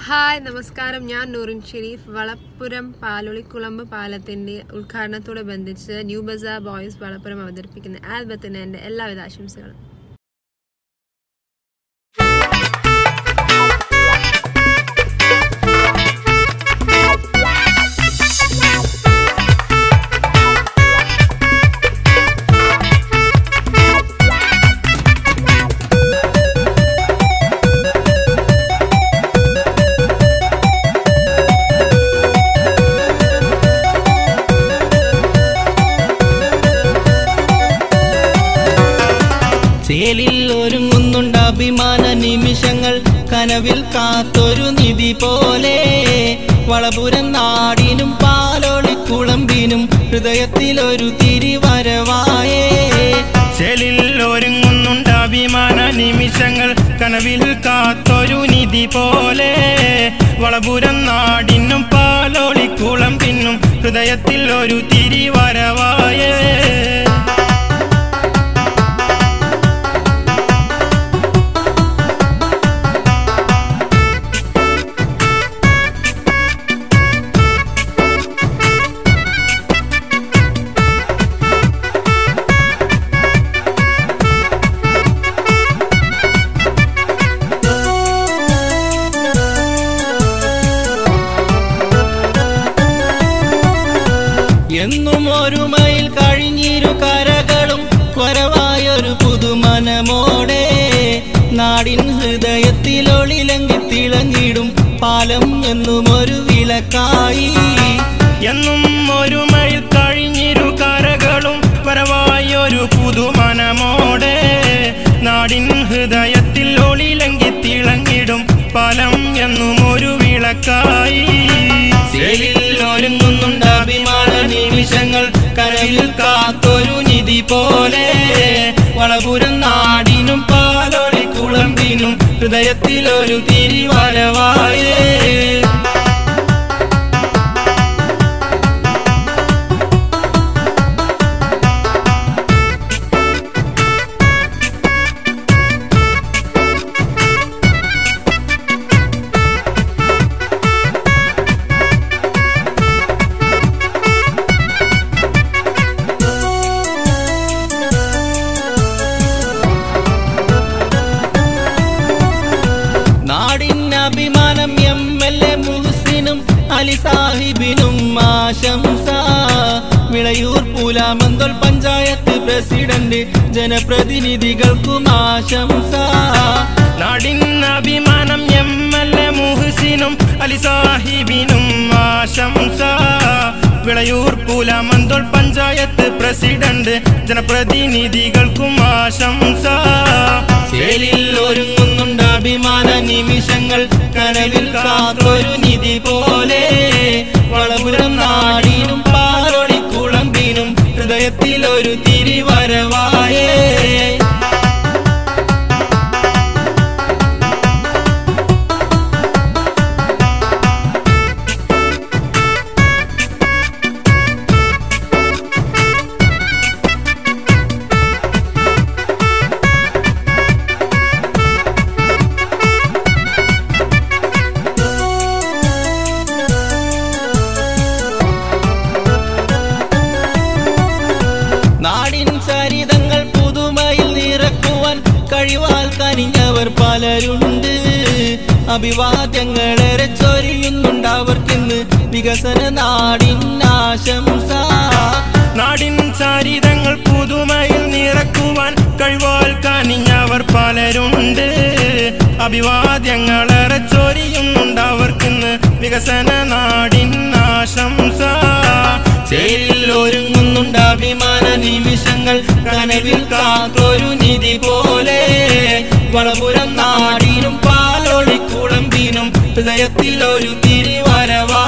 hi നമസ്കാരം ഞാൻ നൂറിൻ ഷെരീഫ് വളപ്പുരം പാലൊളിക്കുളമ്പ് പാലത്തിന്റെ ഉദ്ഘാടനത്തോട് ബന്ധിച്ച് ന്യൂ ബസാർ ബോയ്സ് വളപ്പുരം അവതരിപ്പിക്കുന്ന ആൽബത്തിന് എന്റെ എല്ലാവിധ ആശംസകളും ചേലിൽ ഒരുങ്ങുന്നുണ്ട് അഭിമാന നിമിഷങ്ങൾ കനവിൽ കാത്തൊരു നിധി പോലെ വളപുരം നാടിനും പാലോളിക്കുളമ്പിനും ഹൃദയത്തിലൊരു തിരിവരവായേ ചെലിൽ ഒരുങ്ങുന്നുണ്ട് അഭിമാന നിമിഷങ്ങൾ കനവിൽ കാത്തൊരു നിധി പോലെ വളപുരം നാടിനും പാലോളിക്കുളം പിന്നും ഹൃദയത്തിൽ ഒരു തിരിവരവായേ എന്നും ഒരു മൈൽ കഴിഞ്ഞിരു കരകളും വരവായൊരു പുതുമനമോടെ നാടിൻ ഹൃദയത്തിൽ ഒളിലങ്കി തിളങ്ങിടും പാലം എന്നും ഒരു വിളക്കായി എന്നും ഒരു മൈൽ കഴിഞ്ഞിരു കരകളും വരവായൊരു പുതുമനമോടെ നാടിൻ ഹൃദയത്തിൽ ഒളിലങ്കി തിളങ്ങിടും പാലം എന്നും ഒരു വിളക്കായി ചേലിൽ ഒരുങ്ങുന്നുണ്ട് അഭിമാന നിമിഷങ്ങൾ കരയിൽ കാത്തൊരു നിധി പോലെ വളപുരം നാടിനും പാലോളി കുളമ്പിനും ഹൃദയത്തിലൊരു തിരിവരവായേ നാടിൻ അഭിമാനം എം എൽ എ മുഹസിനും അലി സാഹിബിനും ആശംസ വിളയൂർ പൂലാമന്തോൾ പഞ്ചായത്ത് പ്രസിഡന്റ് ജനപ്രതിനിധികൾക്കും ആശംസ നാടിൻ അഭിമാനം എം എൽ എ മുഹസിനും അലി സാഹിബിനും ആശംസ വിളയൂർ പൂലാമന്തോൾ പഞ്ചായത്ത് പ്രസിഡന്റ് ജനപ്രതിനിധികൾക്കും ആശംസ ചേലിൽ ഒരുങ്ങുന്നുണ്ട് അഭിമാന നിമിഷങ്ങൾ കനവിൽ കാത്തൊരു നിധി പോലെ വളപുരം നാടിനും പാറൊളി കുളമ്പിനും ഹൃദയത്തിലൊരു തിരിവരവായേ നാടിൻ ചരിതങ്ങൾ പുതുമയിൽ നിറക്കുവാൻ കഴിവാൽ കനിഞ്ഞവർ പലരുണ്ട് അഭിവാദ്യങ്ങളേറെ ചൊരിയുന്നുണ്ട് അവർക്കിന്ന് വികസന നാടിൻ ആശംസ നാടിൻ ചരിതങ്ങൾ പുതുമയിൽ നിറക്കുവാൻ കഴിവാൽ കനിഞ്ഞവർ പലരുണ്ട് അഭിവാദ്യങ്ങളേറെ ചൊരിയുന്നുണ്ട് അവർക്കിന്ന് വികസന നാടിൻ ആശംസ ചേരിൽ ഒരുങ്ങുന്നുണ്ട് അഭിമാന നിമിഷങ്ങൾ കനവിൽ കാത്തൊരു നിധി പോലെ വളപുരം നാടിനും പാലൊളി കുളമ്പിനും ഹൃദയത്തിലൊരു തിരിവരവാ